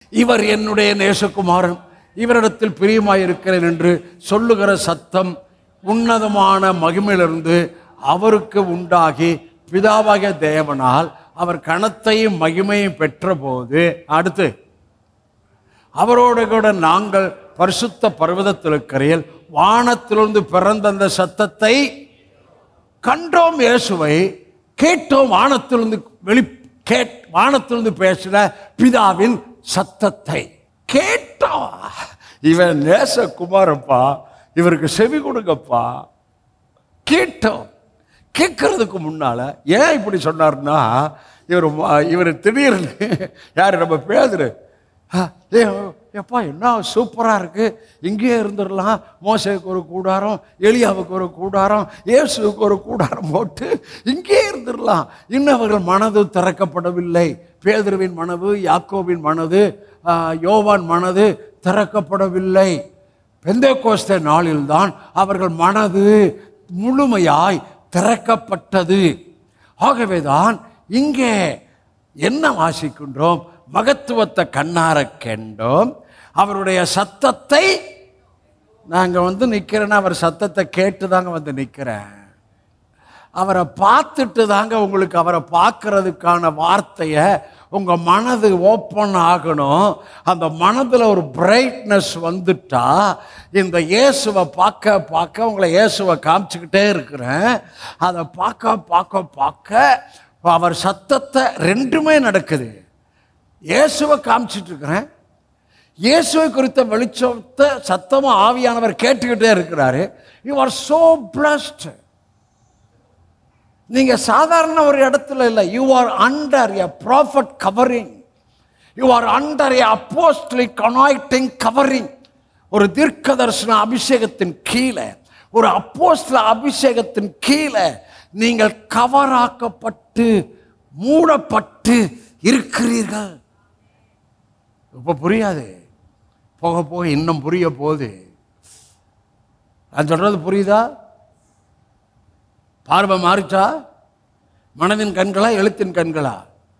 இவர் என்னுடைய நேசகுமாரன் இவரிடத்தில் பிரியமாயிருக்கிறேன் என்று சொல்லுகிற சத்தம் உன்னதமான மகிமையிலிருந்து அவருக்கு உண்டாகி பிதாவாகிய தேவனால் அவர் கணத்தையும் மகிமையும் பெற்றபோது அடுத்து அவரோடு கூட நாங்கள் பரிசுத்த பர்வதத்திற்கரையில் வானத்திலிருந்து பிறந்த அந்த சத்தத்தை கண்டோம் இயேசுவை கேட்டோம் வானத்திலிருந்து வெளி கேட் வானத்திலிருந்து பேசுகிற பிதாவின் சத்தத்தை கேட்டோம் இவன் நேச குமாரப்பா இவருக்கு செவி கொடுங்கப்பா கேட்டோம் கேட்கறதுக்கு முன்னால ஏன் இப்படி சொன்னார்னா இவர் ம- இவர் திடீர்னு யார் நம்ம பேதுரு "ஆ, ஏ எப்பா என்ன சூப்பராக இருக்கு இங்கேயே இருந்துடலாம் மோசேக்கு ஒரு கூடாரம் எலியாவுக்கு ஒரு கூடாரம் இயேசுவுக்கு ஒரு கூடாரம் போட்டு இங்கேயே இருந்துடலாம் இன்னும் அவர்கள் மனது திறக்கப்படவில்லை பேதுருவின் மனது யாக்கோபின் மனது ஆ, யோவான் மனது திறக்கப்படவில்லை பெந்தேகோஸ்தே நாளில்தான் அவர்கள் மனது முழுமையாய் திறக்கப்பட்டது ஆகவேதான் இங்கே என்ன வாசிக்கின்றோம் மகத்துவத்தை கண்ணார கண்டோம் அவருடைய சத்தத்தை நாங்கள் வந்து நிற்கிறேன்னா அவர் சத்தத்தை கேட்டு தாங்க வந்து நிற்கிறேன் அவரை பார்த்துட்டு தாங்க உங்களுக்கு அவரை பார்க்கறதுக்கான வார்த்தையை உங்கள் மனது ஓப்பன் ஆகணும் அந்த மனதில் ஒரு பிரைட்னஸ் வந்துட்டா இந்த இயேசுவை பார்க்க பார்க்க உங்களை இயேசுவை காமிச்சுக்கிட்டே இருக்கிறேன் அதை பார்க்க பார்க்க பார்க்க அவர் சத்தத்தை ரெண்டுமே நடக்குது இயேசுவை காமிச்சிட்டு இருக்கிறேன் இயேசுவை குறித்த வெளிச்சத்தை சத்தமாக ஆவியானவர் கேட்டுக்கிட்டே இருக்கிறாரு யூ ஆர் சோ பிளஸ்ட் நீங்க சாதாரண ஒரு இடத்துல இல்லை you are under a prophet covering you are under a apostolic anointing covering ஒரு தீர்க்க தரிசன அபிஷேகத்தின் கீழே ஒரு அப்போஸ்தல அபிஷேகத்தின் கீழே நீங்கள் கவராக்கப்பட்டு மூடப்பட்டு இருக்கிறீர்கள் இப்ப புரியாது போக போக இன்னும் புரிய போகுது நான் சொல்றது புரியுதா பார்வை மாறிச்சா மனதின் கண்களா எழுத்தின் கண்களா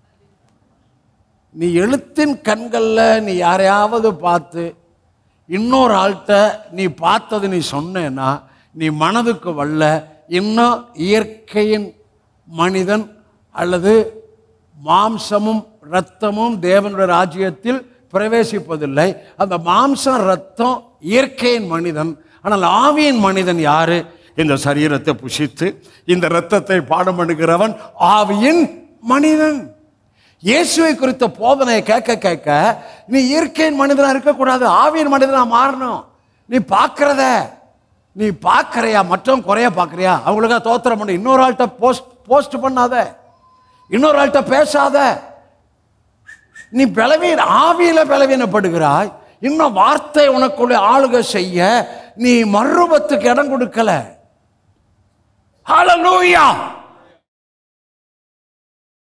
நீ எழுத்தின் கண்களில் நீ யாரையாவது பார்த்து இன்னொரு ஆள்கிட்ட நீ பார்த்தது நீ சொன்னேன்னா நீ மனதுக்கு வரல இன்னும் இயற்கையின் மனிதன் அல்லது மாம்சமும் இரத்தமும் தேவனுடைய ராஜ்யத்தில் பிரவேசிப்பதில்லை அந்த மாம்சம் ரத்தம் இயற்கையின் மனிதன் ஆனால் ஆவியின் மனிதன் யாரு இந்த சரீரத்தை புசித்து இந்த இரத்தத்தை பாடம் பண்ணுகிறவன் ஆவியின் மனிதன் இயேசுவை குறித்த போதனையை கேட்க கேட்க நீ இயற்கையின் மனிதனா இருக்கக்கூடாது ஆவியின் மனிதனா மாறணும் நீ பார்க்கறத நீ பார்க்கறியா மற்றவங்க குறைய பார்க்கறியா அவங்களுக்கா தோத்திரம் பண்ணு இன்னொரு ஆள்கிட்ட போஸ்ட் போஸ்ட் பண்ணாத இன்னொரு ஆள்கிட்ட பேசாத நீ பலவீன ஆவியில பலவீனப்படுகிறாய் இன்னும் வார்த்தை உனக்குள்ள ஆளுகை செய்ய நீ மறுரூபத்துக்கு இடம் கொடுக்கல ஹalleluya